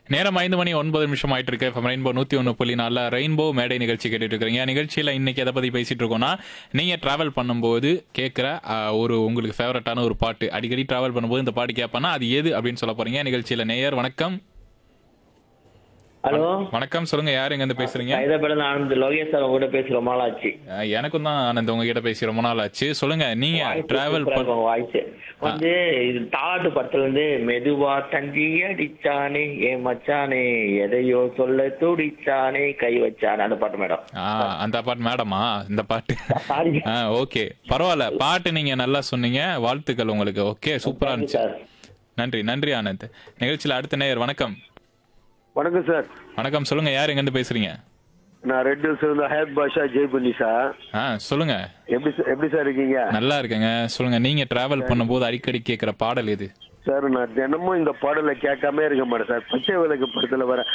நேரம் ஐந்து மணி ஒன்பது நிமிஷம் ஆயிட்டு இருக்கு FM ரெயின்போ நூத்தி ஒன்று புள்ளி நாலில் ரெயின்போ மேடை நிகழ்ச்சி கேட்டுட்டு இருக்கிறீங்க நிகழ்ச்சியில இன்னைக்கு எதை பத்தி பேசிட்டு இருக்கோம்னா நீங்க டிராவல் பண்ணும்போது கேட்குற ஒரு உங்களுக்கு ஃபேவரட்டான ஒரு பாட்டு அடிக்கடி டிராவல் பண்ணும்போது இந்த பாட்டு கேட்பேன்னா அது எது அப்படின்னு சொல்ல போறீங்க நிகழ்ச்சியில நேயர் வணக்கம் ஹலோ வணக்கம் சொல்லுங்க யார் எங்க இருந்து பேசுறீங்க ஹைதராபாத்ல ஆனந்த் லோகேஷ் சார் உங்ககிட்ட பேசி ரொம்ப நாள் ஆச்சு அஹ், எனக்கும் தான் ஆனந்த் உங்ககிட்ட பேசி ரொம்ப நாள் ஆச்சு சொல்லுங்க நீங்க டிராவல் வாய்ஸ் வந்து இது தாலாட்டு படத்துல இருந்து மெதுவா தங்கி அடிச்சானே ஏ மச்சானே எதையோ சொல்ல துடிச்சானே கை வச்சானே அந்த பாட்டு மேடம் அந்த பாட்டு மேடமா இந்த பாட்டு சாரி ஆ ஓகே பரவாயில்ல பாட்டு நீங்க நல்லா சொன்னீங்க வாழ்த்துக்கள் உங்களுக்கு ஓகே சூப்பரா இருந்துச்சு சார் நன்றி நன்றி ஆனந்த் நிகழ்ச்சியில அடுத்த நேயர் வணக்கம் வணக்கம் சார் வணக்கம் சொல்லுங்க யார் எங்க இருந்து பேசுறீங்க நான் ரெட் ஹில்ஸ் இருந்து ஹயத் பாஷா ஜெய்புன்னி சார் ஆ சொல்லுங்க எப்படி சார் எப்படி சார் இருக்கீங்க நல்லா இருக்கேங்க சொல்லுங்க நீங்க டிராவல் பண்ணும்போது அடிக்கடி கேட்குற பாடல் எது சார் நான் தினமும் இந்த பாடலை கேட்காம இருக்க மாட்டேன் சார் பச்சை விளக்கு படத்துல வர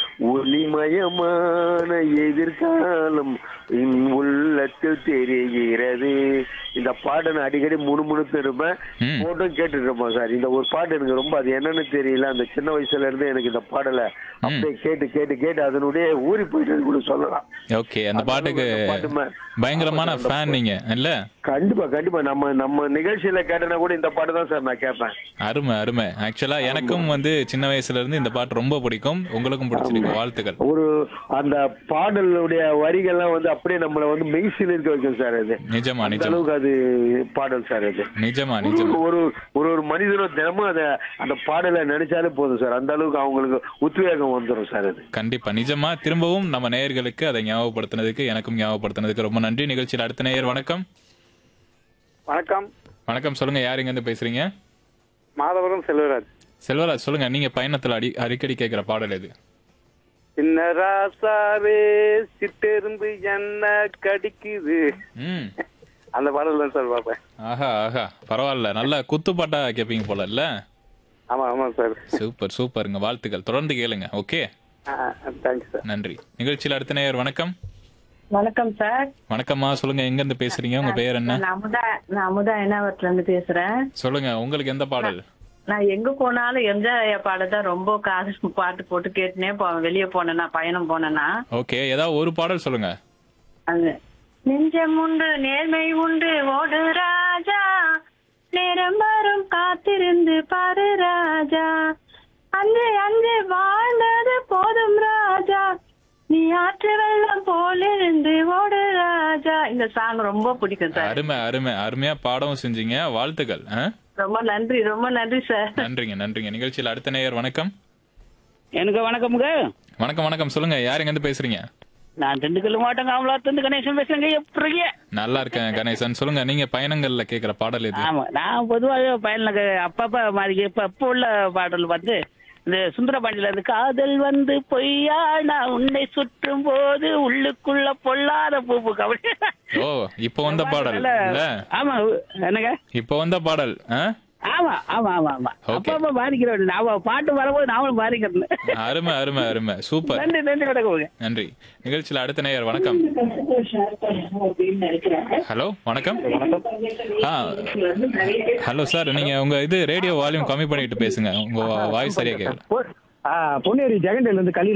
ஒளிமயமான எதிர்காலம் என் உள்ளத்தில் தெரிகிறது இந்த பாட்டை நான் அடிக்கடி முணுமுணுத்து இருப்பேன் ம். போட்டும் கேட்டுட்டு இருப்பேன் சார் இந்த ஒரு பாட்டு எனக்கு ரொம்ப அது என்னன்னு தெரியல அந்த சின்ன வயசுல இருந்து எனக்கு இந்த பாடலை அப்படியே கேட்டு கேட்டு கேட்டு அதனுடைய ஊறி போயிட்டு கூட சொல்லலாம் ஓகே அந்த பாட்டுக்கு அந்த பாட்டு மே- பயங்கரமான ஆமா சார், அந்த ஃபேன் நீங்க இல்ல கண்டிப்பா கண்டிப்பா நம்ம நம்ம நிகழ்ச்சியில கேட்டனா கூட இந்த பாட்டு தான் சார் நான் கேட்பேன் அருமை அருமை ஆக்சுவலா எனக்கும் வந்து சின்ன வயசுல இருந்து இந்த பாட்டு ரொம்ப பிடிக்கும் உங்களுக்கும் பிடிச்சிருக்கு வாழ்த்துக்கள் ஒரு அந்த பாடலுடைய வரிகள்லாம் வந்து அப்படியே நம்மள வந்து மெய்சில் இருக்க வைக்கும் சார் அது நிஜமா அந்த நிஜமா அளவுக்கு அது பாடல் சார் அது நிஜமா நிஜமா ஒரு ஒரு ஒரு மனிதனும் தினமும் அத அந்த பாடலை நினைச்சாலே போதும் சார் அந்த அளவுக்கு அவங்களுக்கு உத்வேகம் வந்துடும் சார் அது கண்டிப்பா நிஜமா திரும்பவும் நம்ம நேயர்களுக்கு அதை ஞாபகப்படுத்தினதுக்கு எனக்கும் ஞாபகப்படுத்தினதுக்கு ரொம்ப நன்றி நிகழ்ச்சியில் அடுத்த நேயர் வணக்கம் வணக்கம் வணக்கம் சொல்லுங்க யார் எங்க இருந்து பேசுறீங்க மாதவரம் செல்வராஜ் செல்வராஜ் சொல்லுங்க நீங்க பயணத்துல அடி அடிக்கடி கேட்கிற பாடல் எது சின்ன ராசாவே சிட்டெரும்பு என்ன கடிக்குது ம் அந்த பாடல் தான் சார் பார்ப்பேன் ஆஹா ஆஹா பரவாயில்ல நல்ல குத்துப்பாட்டா கேட்பீங்க போல இல்ல ஆமா ஆமா சார் சூப்பர் சூப்பருங்க வாழ்த்துக்கள் தொடர்ந்து கேளுங்க ஓகே தேங்க்ஸ் சார் நன்றி நிகழ்ச்சியில் அடுத்த நேயர் வணக்கம் வணக்கம் சார் வணக்கம்மா சொல்லுங்க எங்க இருந்து பேசுறீங்க உங்க பெயர் என்ன நான் அமுதா நான் அமுதா என்னாவரத்துல இருந்து பேசுறேன் சொல்லுங்க உங்களுக்கு எந்த பாடல் நான் எங்க போனாலும் எம்ஜிஆர் பாடல் தான் ரொம்ப காசு பாட்டு போட்டு கேட்டுனே போவேன் வெளியே போனேன்னா பயணம் போனேன்னா ஓகே ஏதாவது ஒரு பாடல் சொல்லுங்க அது நெஞ்சம் உண்டு நேர்மை உண்டு ஓடு ராஜா நேரம் வரும் காத்திருந்து பாரு ராஜா அன்று அன்று வாழ்ந்தது போதும் ராஜா நீ ஆற்று வெள்ளம் போலிருந்து ஓடு ராஜா இந்த சாங் ரொம்ப பிடிக்கும் சார் அருமை அருமை அருமையா பாடவும் செஞ்சீங்க வாழ்த்துக்கள் ஆ? ரொம்ப நன்றி ரொம்ப நன்றி சார் நன்றிங்க நன்றிங்க நிகழ்ச்சியில் அடுத்த நேயர் வணக்கம் எனக்கு வணக்கமுங்க வணக்கம் வணக்கம் சொல்லுங்க யார் எங்க இருந்து பேசுறீங்க நான் திண்டுக்கல் மாவட்டம் காமலாத்திருந்து கணேசன் பேசுறேங்க எப்படி இருக்கீங்க? நல்லா இருக்கேன் கணேசன் சொல்லுங்க நீங்க பயணங்கள்ல கேக்குற பாடல் எது ஆமா நான் பொதுவாக பயனுக்கு அப்பப்ப மாதிரி இப்ப இப்ப உள்ள பாடல் வந்து இந்த சுந்தரபாண்டியில இருந்து காதல் வந்து பொய்யா நான் உன்னை சுற்றும் போது உள்ளுக்குள்ள பொல்லாத பூப்பு கவலை ஓ இப்போ வந்த பாடல் நல்ல- இல்ல ஆமா என்னங்க இப்போ வந்த பாடல் ஆ? ஆமா ஆமா ஆமா ஆமா Okay. அப்பப்ப பாதிக்கிறேன் நான் பாட்டு வரும்போது நானும் பாதிக்கிறேன் அருமை அருமை அருமை சூப்பர் நன்றி நன்றி வணக்கமுங்க நன்றி நிகழ்ச்சியில் அடுத்த நேயர் வணக்கம் ஹலோ வணக்கம் ஆ ஹலோ சார் நீங்க உங்க இது ரேடியோ வால்யூம் கம்மி பண்ணிட்டு பேசுங்க உங்க வாய்ஸ் சரியா கேட்கல பொன்னேரி ஜெகண்டில இருந்து கலி